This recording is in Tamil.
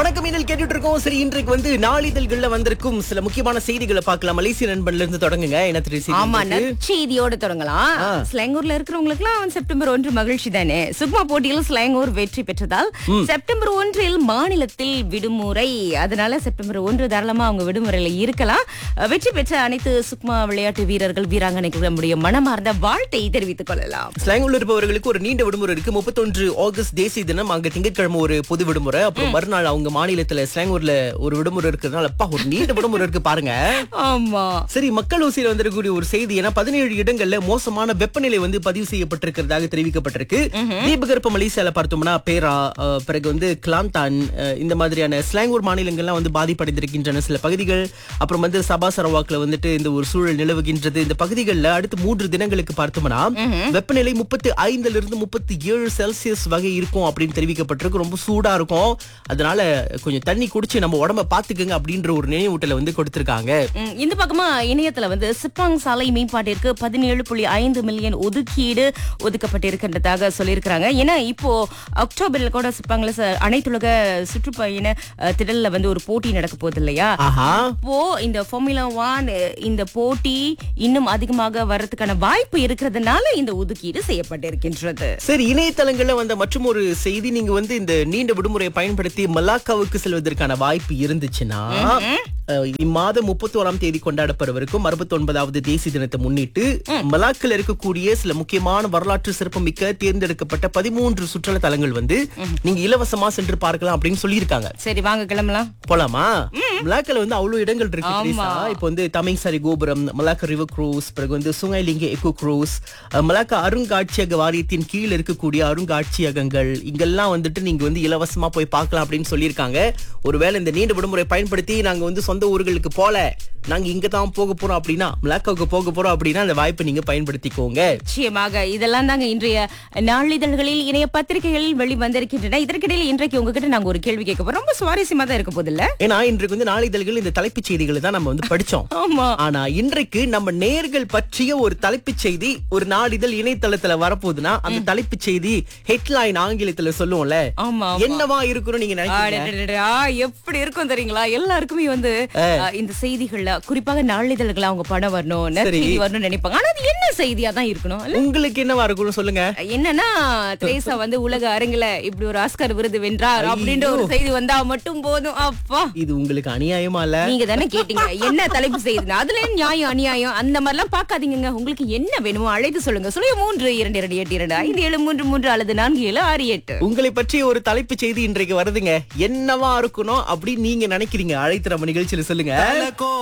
வணக்கம் இன்னல் கேட்டுட்டு இருக்கோம் சரி இன்றைக்கு வந்து நாளிதழ்கள்ல வந்திருக்கும் சில முக்கியமான செய்திகளை பார்க்கலாம் மலேசிய நண்பன்ல இருந்து தொடங்குங்க என்ன தெரியும் ஆமா செய்தி நற்செய்தியோட தொடங்கலாம் ஆ. ஸ்லாங்கூர்ல இருக்கிறவங்களுக்கு எல்லாம் செப்டம்பர் ஒன்று மகிழ்ச்சி தானே சுக்மா போட்டியில் ஸ்லாங்கூர் வெற்றி பெற்றதால் செப்டம்பர் ஒன்றில் மாநிலத்தில் விடுமுறை அதனால செப்டம்பர் ஒன்று தாராளமா அவங்க விடுமுறையில இருக்கலாம் அஹ், வெற்றி பெற்ற அனைத்து சுக்மா விளையாட்டு வீரர்கள் வீராங்கனைகள் நம்முடைய மனமார்ந்த வாழ்த்தை தெரிவித்துக் கொள்ளலாம் ஸ்லாங்குள்ள இருப்பவர்களுக்கு ஒரு நீண்ட விடுமுறை இருக்கு முப்பத்தொன்று ஆகஸ்ட் தேசிய தினம் அங்க திங்கட்கிழமை ஒரு பொது விடுமுறை அப்புறம் மறுநாள் அவங்க மாநிலத்துல ஸ்லாங்கூர்ல ஒரு விடுமுறை இருக்கிறதுனால அப்பா ஒரு நீண்ட விடுமுறை இருக்கு பாருங்க ஆமா சரி மக்கள் ஊசியில் வந்திருக்கக்கூடிய ஒரு செய்தி ஏன்னா பதினேழு இடங்கள்ல மோசமான வெப்பநிலை வந்து பதிவு செய்யப்பட்டிருக்கிறதாக தெரிவிக்கப்பட்டிருக்கு தீபகற்ப மலேசியால பார்த்தோம்னா பேரா அஹ், பிறகு வந்து கிளாந்தான் அஹ், இந்த மாதிரியான ஸ்லாங்கூர் மாநிலங்கள்லாம் வந்து பாதிப்படைந்திருக்கின்றன சில பகுதிகள் அப்புறம் வந்து சபா சரவாக்ல வந்துட்டு இந்த ஒரு சூழல் நிலவுகின்றது இந்த பகுதிகளில் அடுத்து மூன்று தினங்களுக்கு பார்த்தோம்னா வெப்பநிலை முப்பத்தி ஐந்துல இருந்து முப்பத்தி ஏழு செல்சியஸ் வகை இருக்கும் அப்படின்னு தெரிவிக்கப்பட்டிருக்கு ரொம்ப சூடா இருக்கும் அதனால கொஞ்சம் தண்ணி குடிச்சு நம்ம உடம்ப பாத்துக்கங்க அப்படின்ற ஒரு நினைவூட்டலை வந்து கொடுத்திருக்காங்க ம், இந்த பக்கமா இணையத்துல வந்து சிப்பாங் சாலை மேம்பாட்டிற்கு பதினேழு புள்ளி ஐந்து மில்லியன் ஒதுக்கீடு ஒதுக்கப்பட்டிருக்கின்றதாக சொல்லியிருக்கிறாங்க ஏன்னா இப்போ அக்டோபர்ல கூட சிப்பாங்ல ச- அனைத்துலக சுற்றுப்பயண அஹ், திடல்ல வந்து ஒரு போட்டி நடக்க போகுது இல்லையா ஆஹா அப்போ இந்த ஃபார்முலா ஒன் இந்த போட்டி இன்னும் அதிகமாக வர்றதுக்கான வாய்ப்பு இருக்கிறதுனால இந்த ஒதுக்கீடு செய்யப்பட்டிருக்கின்றது சரி இணையதளங்கள்ல வந்த மற்றும் ஒரு செய்தி நீங்க வந்து இந்த நீண்ட விடுமுறையை பயன்படுத்தி மலாக்காவுக்கு செல்வதற்கான வாய்ப்பு இருந்துச்சுன்னா அஹ், இம்மாதம் முப்பத்தி ஓராம் தேதி கொண்டாடப்படுவதற்கும் அறுபத்தி ஒன்பதாவது தேசிய தினத்தை முன்னிட்டு மலாக்கில் இருக்கக்கூடிய சில முக்கியமான வரலாற்று சிறப்புமிக்க தேர்ந்தெடுக்கப்பட்ட பதிமூன்று சுற்றுலா தலங்கள் வந்து நீங்க இலவசமா சென்று பார்க்கலாம் அப்படின்னு சொல்லியிருக்காங்க சரி வாங்க கிளம்பலாம் போலாமா மலாக்கில் வந்து அவ்வளவு இடங்கள் இருக்கு ஆமா. திரேசா. இப்போ வந்து தமைசாரி கோபுரம் மலாக்கா ரிவர் க்ரூஸ் பிறகு வந்து சுங்கைலிங்க எக்கோ க்ரூஸ் அஹ், மலாக்கா அருங்காட்சியக வாரியத்தின் கீழ் இருக்கக்கூடிய அருங்காட்சியகங்கள் இங்கெல்லாம் வந்துட்டு நீங்க வந்து இலவசமா போய் பார்க்கலாம் அப்படின்னு சொல்லியிருக்காங்க ஒருவேளை இந்த நீண்ட விடுமுறை பயன்படுத்தி நாங்க வந்து சொந்த ஊர்களுக்கு போல நாங்க இங்க தான் போக போறோம் அப்படின்னா மலாக்காவுக்கு போக போறோம் அப்படின்னா அந்த வாய்ப்பை நீங்க பயன்படுத்திக்கோங்க நிச்சயமாக இதெல்லாம் தாங்க இன்றைய நாளிதழ்களில் இணைய பத்திரிகைகளில் வெளிவந்திருக்கின்றன இதற்கிடையில் இன்றைக்கு உங்ககிட்ட நாங்க ஒரு கேள்வி கேட்க போறோம் ரொம்ப சுவாரஸ்யமா தான் இருக்க போதில்ல ஏன்னா இன்றைக்கு வந்து நாளிதழ்கள் இந்த தலைப்புச் செய்திகளை தான் நம்ம வந்து படிச்சோம் ஆமா ஆனா இன்றைக்கு நம்ம நேர்கள் பற்றிய ஒரு தலைப்புச் செய்தி ஒரு நாளிதழ் இணையதளத்துல வரப்போகுதுன்னா அந்த தலைப்புச் செய்தி ஹெட்லைன் ஆங்கிலத்துல சொல்லுவோம்ல ஆமா என்னவா இருக்கணும் நீங்க நினைக்கிறீங்க அடடடடா, எப்படி இருக்கும் தெரியுங்களா எல்லாருக்குமே வந்து அஹ், இந்த செய்திகள்ல குறிப்பாக நாளிதழ்கள் அவங்க படம் வரணும் நற்செய்தி வரணும்னு நினைப்பாங்க ஆனா அது என்ன செய்தியா தான் இருக்கணும் இல்ல? உங்களுக்கு என்னவா இருக்கணும் சொல்லுங்க என்னன்னா திரேசா வந்து உலக அரங்குல இப்படி ஒரு ஆஸ்கர் விருது வென்றார் அப்படின்ற ஒரு செய்தி வந்தா மட்டும் போதும் அப்பா இது உங்களுக்கு அநியாயமா இல்ல நீங்க தானே கேட்டீங்க என்ன தலைப்பு செய்யுதுன்னு அதுல என்ன நியாயம் அநியாயம் அந்த மாதிரிலாம் பாக்காதீங்க உங்களுக்கு என்ன வேணுமோ அழைத்து சொல்லுங்க சொல்லுங்க மூன்று இரண்டு இரண்டு எட்டு இரண்டு ஐந்து ஏழு மூன்று மூன்று அல்லது நான்கு ஏழு ஆறு எட்டு உங்களை பற்றி ஒரு தலைப்புச் செய்தி இன்றைக்கு வருதுங்க என்னவா இருக்கணும் அப்படின்னு நீங்க நினைக்கிறீங்க அழைத்து நம்ம நிகழ்ச்சியில சொல்லுங்க